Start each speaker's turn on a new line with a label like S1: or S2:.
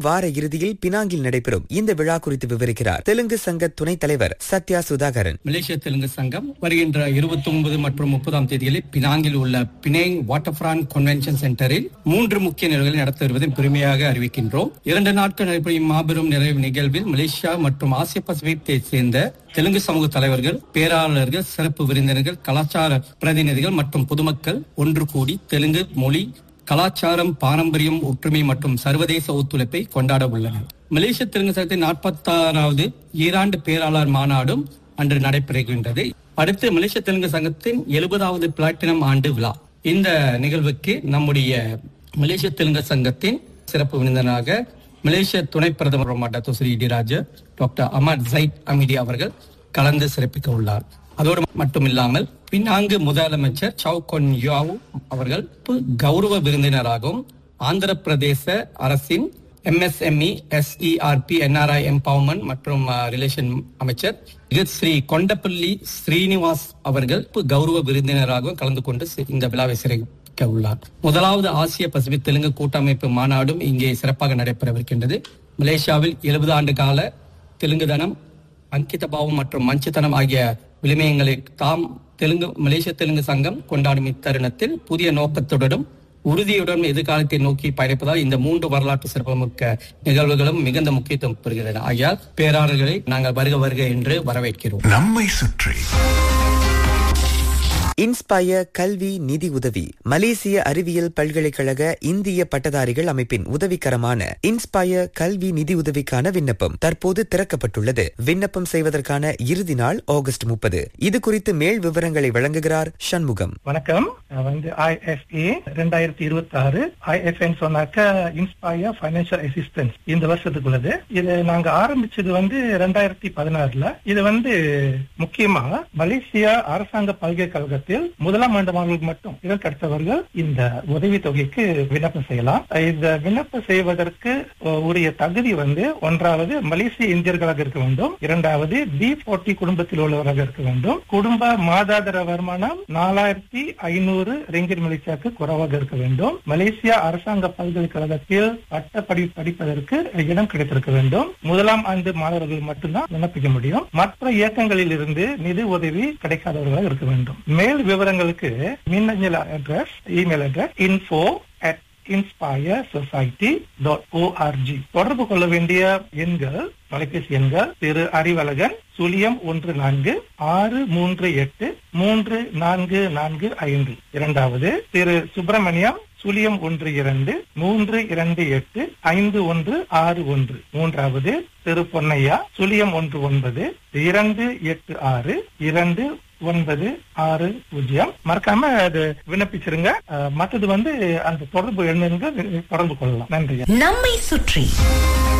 S1: வார இறுதியில் பினாங்கில் நடைபெறும் இந்த விழா குறித்து விவரிக்கிறார் தெலுங்கு சங்க துணைத் தலைவர் சத்யா சுதாகரன்
S2: மலேசிய தெலுங்கு சங்கம் வருகின்ற இருபத்தி ஒன்பது மற்றும் முப்பதாம் தேதிகளில் பினாங்கில் உள்ள பினேங் வாட்டர்ஃபிரான் கன்வென்ஷன் சென்டரில் மூன்று முக்கிய நிகழ்வுகளை நடத்த வருவதை பெருமையாக அறிவிக்கின்றோம் இரண்டு நாட்கள் நடைபெறும் மாபெரும் நிறைவு நிகழ்வில் மலேசியா மற்றும் ஆசிய பசிபிக்கை சேர்ந்த தெலுங்கு சமூக தலைவர்கள் பேராளர்கள் சிறப்பு விருந்தினர்கள் கலாச்சார பிரதிநிதிகள் மற்றும் பொதுமக்கள் ஒன்று கூடி தெலுங்கு மொழி கலாச்சாரம் பாரம்பரியம் ஒற்றுமை மற்றும் சர்வதேச ஒத்துழைப்பை கொண்டாட உள்ளனர் மலேசிய தெலுங்கு சங்கத்தின் நாற்பத்தாறாவது ஈராண்டு பேராளர் மாநாடும் அன்று நடைபெறுகின்றது அடுத்து மலேசிய தெலுங்கு சங்கத்தின் எழுபதாவது பிளாட்டினம் ஆண்டு விழா இந்த நிகழ்வுக்கு நம்முடைய மலேசிய தெலுங்கு சங்கத்தின் சிறப்பு விருந்தினராக மலேசிய துணை பிரதமர் doctor Seri Diraja doctor Ahmad Zahid Hamidi அவர்கள் கலந்து சிறப்பிக்க உள்ளார் அதோடு மட்டுமில்லாமல் பின்னாங்கு முதலமைச்சர் சவு கொன் யாவ் அவர்கள் கௌரவ விருந்தினராகவும் ஆந்திர பிரதேச அரசின் எம்எஸ்எம்இ எஸ்இஆர்பி என்ஆர்ஐ எம்பவர்மெண்ட் மற்றும் ரிலேஷன் அமைச்சர் ஸ்ரீ கொண்டப்பள்ளி ஸ்ரீனிவாஸ் அவர்கள் கௌரவ விருந்தினராகவும் கலந்து கொண்டு இந்த விழாவை சிறப்பிக்க உள்ளார் முதலாவது ஆசிய பசிபிக் தெலுங்கு கூட்டமைப்பு மாநாடும் இங்கே சிறப்பாக நடைபெறவிருக்கின்றது மலேசியாவில் எழுபது ஆண்டு கால தெலுங்கு தனம் அங்கித பாவம் மற்றும் மஞ்சுத்தனம் ஆகிய விளிமயங்களை தாம் தெலுங்கு மலேசிய தெலுங்கு சங்கம் கொண்டாடும் இத்தருணத்தில் புதிய நோக்கத்துடனும் உறுதியுடன் எதிர்காலத்தை நோக்கி பயணிப்பதால் இந்த மூன்று வரலாற்று சிறப்புமிக்க நிகழ்வுகளும் மிகுந்த முக்கியத்துவம் பெறுகின்றன ஆகையால் பேராளர்களை நாங்கள் வருக வருக என்று வரவேற்கிறோம்
S3: நம்மை சுற்றி
S1: இன்ஸ்பயர் கல்வி நிதி உதவி மலேசிய அறிவியல் பல்கலைக்கழக இந்திய பட்டதாரிகள் அமைப்பின் உதவிக்கரமான இன்ஸ்பயர் கல்வி நிதி உதவிக்கான விண்ணப்பம் தற்போது திறக்கப்பட்டுள்ளது விண்ணப்பம் செய்வதற்கான இறுதி நாள் ஆகஸ்ட் முப்பது இது குறித்து மேல் விவரங்களை வழங்குகிறார் சண்முகம்
S4: வணக்கம் நான் வந்து ஐஎஃப்ஏ ரெண்டாயிரத்தி இருபத்தி ஆறு ஐஎஃப்என் சொன்னாக்க இன்ஸ்பயர் பைனான்சியல் அசிஸ்டன்ஸ் இந்த வருஷத்துக்குள்ளது இது நாங்க ஆரம்பிச்சது வந்து ரெண்டாயிரத்தி பதினாறுல இது வந்து முக்கியமா மலேசியா அரசாங்க பல்கலைக்கழகத்தில் முதலாம் ஆண்டு மாணவர்களுக்கு மட்டும் இதற்கடுத்தவர்கள் இந்த உதவி தொகைக்கு விண்ணப்பம் செய்யலாம் இந்த விண்ணப்பம் செய்வதற்கு உரிய தகுதி வந்து ஒன்றாவது மலேசிய இந்தியர்களாக இருக்க வேண்டும் இரண்டாவது பி போர்ட்டி குடும்பத்தில் உள்ளவராக இருக்க வேண்டும் குடும்ப மாதாந்திர வருமானம் நாலாயிரத்தி ஐநூறு ரிங்கிட் மலேசியாவுக்கு குறைவாக இருக்க வேண்டும் மலேசியா அரசாங்க பல்கலைக்கழகத்தில் பட்டப்படி படிப்பதற்கு இடம் கிடைத்திருக்க வேண்டும் முதலாம் ஆண்டு மாணவர்கள் மட்டும்தான் விண்ணப்பிக்க முடியும் மற்ற இயக்கங்களில் இருந்து நிதி உதவி கிடைக்காதவர்களாக இருக்க வேண்டும் மேல் விவரங்களுக்கு மின்னஞ்சல் address email address info at inspire society dot ORG தொடர்பு கொள்ள வேண்டிய எண்கள் தொலைபேசி எண்கள் திரு அறிவழகன் சுழியம் ஒன்று நான்கு ஆறு மூன்று எட்டு மூன்று நான்கு நான்கு ஐந்து இரண்டாவது திரு சுப்பிரமணியம் சுழியம் ஒன்று இரண்டு மூன்று இரண்டு எட்டு ஐந்து ஒன்று ஆறு ஒன்று மூன்றாவது திரு பொன்னையா சுழியம் ஒன்று ஒன்பது இரண்டு எட்டு ஆறு இரண்டு ஒன்பது ஆறு பூஜ்ஜியம் மறக்காம அது விண்ணப்பிச்சிருங்க மற்றது வந்து அந்த தொடர்பு எண்ணுங்க தொடர்பு கொள்ளலாம் நன்றி
S5: நம்மை சுற்றி